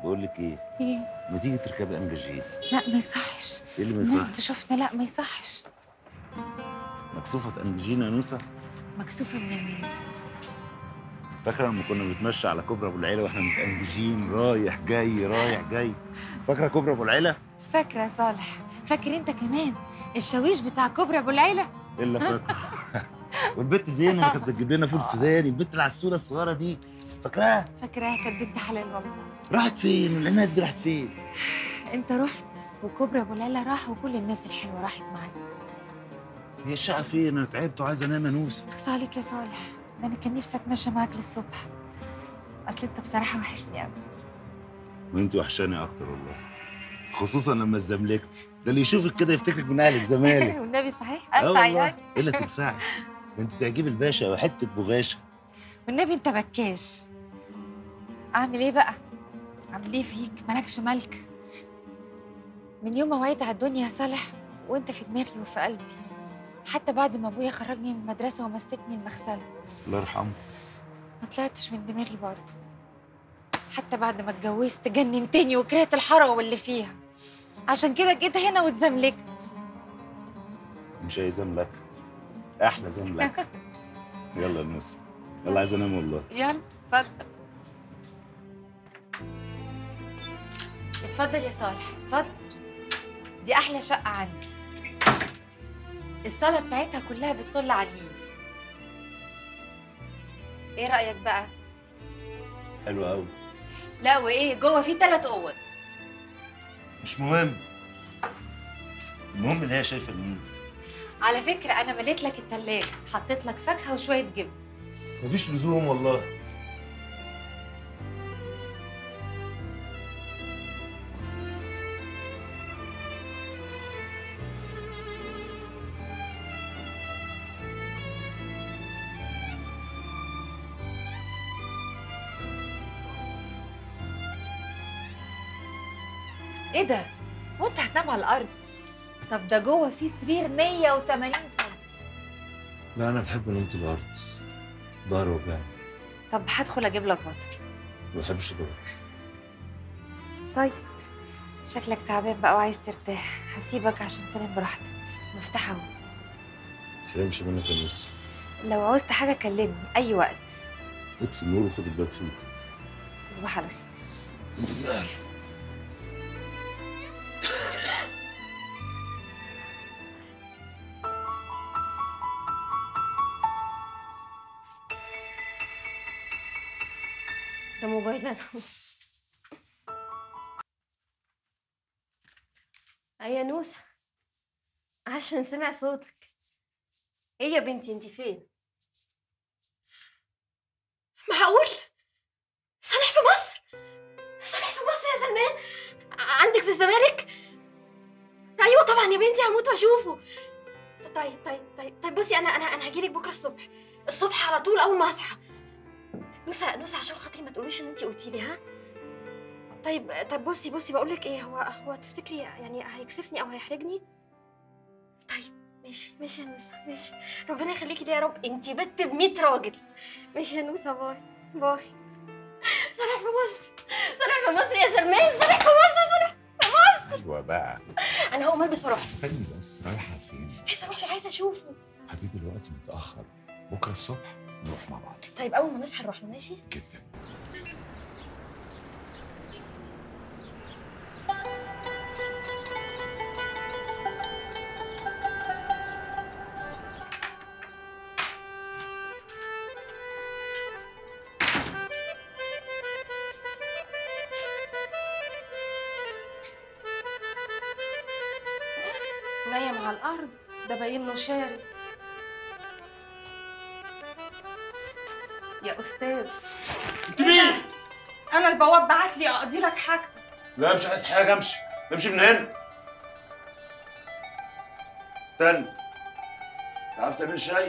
بقول لك ايه ايه ما تيجي تركبي انجاجين لا ما يصحش ايه اللي ما الناس يصح تشوفنا لا ما يصحش مكسوفه انجاجين يا نوسه مكسوفه من الناس فاكره لما كنا بنتمشى على كوبري ابو العيله واحنا متأنججين رايح جاي رايح جاي فاكره كوبري ابو العيله فاكره يا صالح فاكر انت كمان الشاويش بتاع كوبري ابو العيله الا فاكره والبت زينه اللي كانت بتجيب لنا فول سوداني البت العسوله الصغيره دي فاكراها فاكراها كانت بنت حلال والله راحت فين والناس دي راحت فين انت رحت وكوبري ابو العيله راح وكل الناس الحلوه راحت معاك هي الشقه فين انا تعبت وعايز انام يا نوسه اخص عليك يا صالح ده انا كان نفسي اتمشى معاك للصبح اصل انت بصراحه وحشني قوي وانت وحشاني اكتر والله خصوصا لما اتزملكتي ده اللي يشوفك كده يفتكرك من اهل الزمالك والنبي صحيح اه انفع والله يعني ايه اللي تنفعي ده انت تعجبي الباشا وحته بغاشه والنبي انت بكاش اعمل ايه بقى اعمل ايه فيك مالكش ملك من يوم ما وعيت على الدنيا يا صالح وانت في دماغي وفي قلبي حتى بعد ما ابويا خرجني من المدرسه ومسكني المغسله الله يرحمه ما طلعتش من دماغي برضه حتى بعد ما اتجوزت جننتني وكرهت الحاره واللي فيها عشان كده جيت هنا واتزملكت مش اي زملك احلى زملك يلا يا نوسه يلا عايز انام والله يلا اتفضل اتفضل يا صالح اتفضل دي احلى شقه عندي الصاله بتاعتها كلها بتطل على النيل ايه رايك بقى حلو قوي لا وايه جوه في ثلاث اوض مش مهم المهم ان هي شايفه النور على فكره انا مليت لك التلاجة حطيت لك فاكهه وشويه جبن مفيش لزوم والله ايه ده هو انت هتنام على الارض طب ده جوه في سرير 180 سم لا انا بحب نومة الارض ظهري وجعني طب هدخل اجيب لك وتر ما بحبش الارض طيب شكلك تعبان بقى وعايز ترتاح هسيبك عشان تنام براحتك مفتاح اهو تحرمش منك يا نوسه لو عوزت حاجه كلمني اي وقت اطفي النور وخد الباب في ايدك تصبح على خير ده موبايل انا اي يا نوسة عشان سمع صوتك ايه يا بنتي انتي فين معقول صالح في مصر صالح في مصر يا سلمان ع- عندك في الزمالك ايوه طبعا يا بنتي هموت واشوفه طيب طيب طيب طيب بصي انا انا انا هجيلك بكره الصبح الصبح على طول اول ما اصحى نوسة نوسة عشان خاطري ما تقوليش ان انت قلتي لي ها طيب طب بصي بصي بقول لك ايه هو هو تفتكري يعني هيكسفني او هيحرجني طيب ماشي ماشي يا نوسة ماشي ربنا يخليكي ليا يا رب انت بت ب 100 راجل ماشي يا نوسة باي باي صالح في مصر صالح في مصر يا سلمان صالح في مصر صالح ايوه بقى انا هقوم البس واروح استني بس رايحه فين؟ عايزه اروح له عايزه اشوفه حبيبي الوقت متاخر بكره الصبح نروح مع بعض طيب اول ما نصحى نروح له ماشي جدا نايم على الارض ده باين له شارب يا استاذ انت مين؟ انا البواب بعت لي اقضي لك حاجتك لا مش عايز حاجه امشي امشي من هنا استنى عارف تعمل شاي؟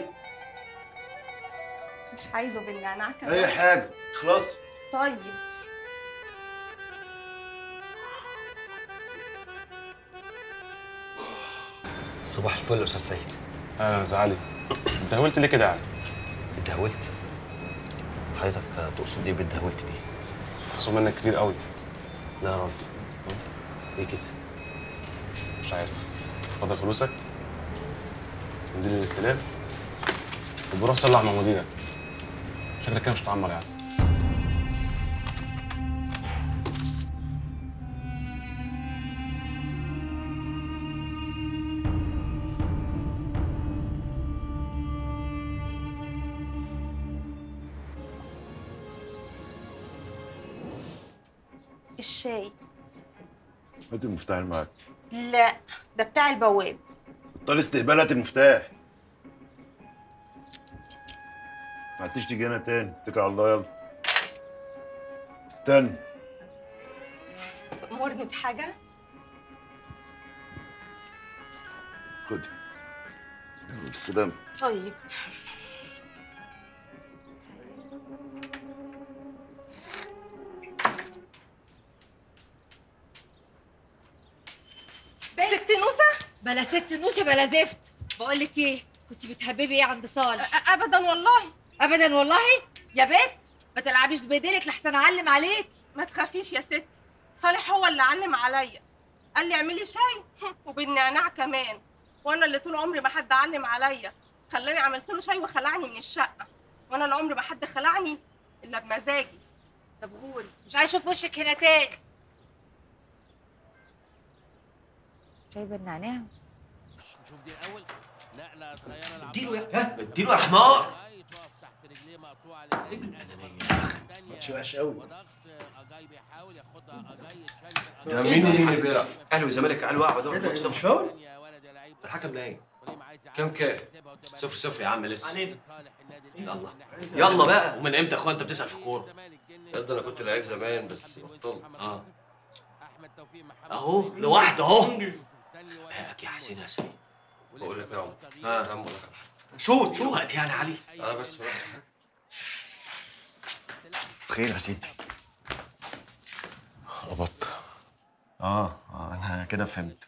مش عايزه بالنعناع كمان اي حاجه خلاص طيب صباح الفل يا استاذ سيد انا زعلي انت هولت ليه كده يعني؟ اتدهولت حضرتك تقصد ايه بالدهولت دي خصم منك كتير قوي لا يا راجل ليه كده؟ مش عارف اتفضل فلوسك مدير الاستلام وبروح صلح مع مديرك شكلك كده مش هتعمر يعني الشاي هات المفتاح اللي معاك لا ده بتاع البواب بطل استقبال هات المفتاح ما عدتش تيجي هنا تاني اتكل على الله يلا استنى تأمرني بحاجة خدي يلا بالسلامة طيب ست نوسه بلا ست نوسه بلا زفت بقول لك ايه كنت بتحببي ايه عند صالح ابدا والله ابدا والله يا بت ما تلعبيش بايديك لحسن اعلم عليك ما تخافيش يا ست صالح هو اللي علم عليا قال لي اعملي شاي وبالنعناع كمان وانا اللي طول عمري ما حد علم عليا خلاني عملت له شاي وخلعني من الشقه وانا لا عمري ما حد خلعني الا بمزاجي طب غوري مش عايز اشوف وشك هنا تاني شايبه النعناع شوف دي الاول نقله صغيره اديله يا ها اديله يا حمار تقف تحت رجليه مقطوعه ماتش وحش قوي وضغط اجاي بيحاول ياخدها اجاي يتشل ده مين ومين اللي بيلعب؟ اهلي وزمالك قالوا اقعد اقعد ماتش مش فاول؟ يا ولد يا لعيب الحكم نايم ابراهيم عايز يعدي كام كام؟ يسيبها وتبقى صفر صفر يا عم لسه صالح النادي يلا الأهلي. يلا بقى ومن امتى يا اخويا انت بتسال في الكوره؟ الزمالك جني. يا ده انا كنت لعيب زمان بس بطلت اه احمد توفيق محمد اهو لوحده اهو ستانلي ولد هاك يا حسين يا سيدي بقول لك يا عم تغيير. ها يا عم بقول لك على حاجة. شوت شو وقت يعني علي انا بس بقى. خير يا سيدي قبضت اه اه انا كده فهمت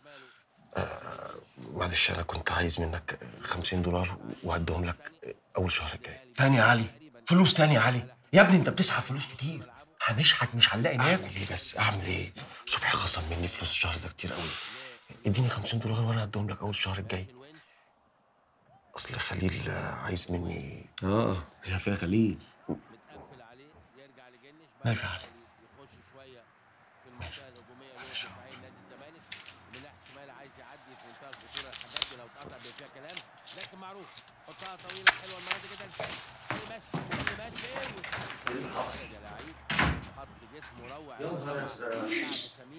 معلش انا كنت عايز منك 50 دولار وهديهم لك اول شهر الجاي تاني يا علي فلوس تاني يا علي يا ابني انت بتسحب فلوس كتير هنشحت مش هنلاقي ناكل اعمل ايه بس اعمل ايه صبحي خصم مني فلوس الشهر ده كتير قوي اديني 50 دولار وانا هديهم لك اول الشهر الجاي اصل خليل آه، عايز مني اه هي فيها خليل متقفل عليه يرجع لجنش ماشي يا علي يخش شويه في المنطقه الهجوميه والدفاعيه لنادي الزمالك من ناحيه شمال عايز يعدي في منتهى الخطوره الحاجات دي لو اتقطع بيبقى فيها كلام لكن معروف حطها طويله حلوه المره دي جدا ماشي ماشي اللي حصل يا لعيب حط جسمه روع يا نهار